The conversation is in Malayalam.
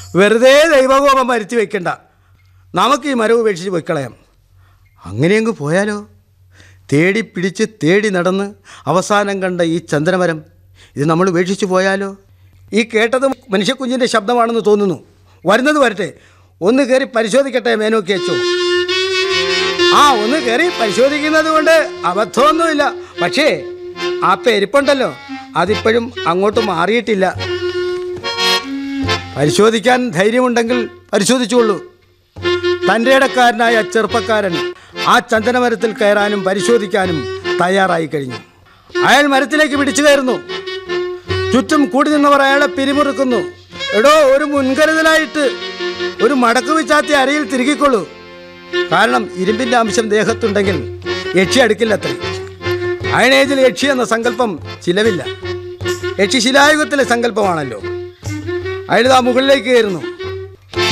വെറുതെ ദൈവകോപം വരുത്തി വെക്കണ്ട നമുക്ക് ഈ മരം ഉപേക്ഷിച്ച് പോയിക്കളയാം അങ്ങനെയങ്ങ് പോയാലോ തേടി പിടിച്ച് തേടി നടന്ന് അവസാനം കണ്ട ഈ ചന്ദനമരം ഇത് നമ്മൾ ഉപേക്ഷിച്ച് പോയാലോ ഈ കേട്ടത് മനുഷ്യക്കുഞ്ഞിൻ്റെ ശബ്ദമാണെന്ന് തോന്നുന്നു വരുന്നത് വരട്ടെ ഒന്ന് കയറി പരിശോധിക്കട്ടെ മേനോക്കി അച്ചോ ആ ഒന്ന് കയറി പരിശോധിക്കുന്നത് കൊണ്ട് അബദ്ധമൊന്നുമില്ല പക്ഷേ ആ പെരുപ്പുണ്ടല്ലോ അതിപ്പോഴും അങ്ങോട്ട് മാറിയിട്ടില്ല പരിശോധിക്കാൻ ധൈര്യമുണ്ടെങ്കിൽ പരിശോധിച്ചുകൊള്ളൂ തൻ്റെ ഇടക്കാരനായ ചെറുപ്പക്കാരൻ ആ ചന്ദനമരത്തിൽ കയറാനും പരിശോധിക്കാനും തയ്യാറായി കഴിഞ്ഞു അയാൾ മരത്തിലേക്ക് പിടിച്ചു കയറുന്നു ചുറ്റും കൂടി നിന്നവർ അയാളെ പിരിമുറുക്കുന്നു എടോ ഒരു മുൻകരുതലായിട്ട് ഒരു മടക്കു വിച്ചാത്തി അരയിൽ തിരുകിക്കൊള്ളൂ കാരണം ഇരുമ്പിൻ്റെ അംശം ദേഹത്തുണ്ടെങ്കിൽ യക്ഷി അടുക്കില്ലത്രേ അയണേജിൽ യക്ഷി എന്ന സങ്കല്പം ചിലവില്ല യക്ഷി ശിലായുഗത്തിലെ സങ്കല്പമാണല്ലോ അയാളിതാ മുകളിലേക്ക് കയറുന്നു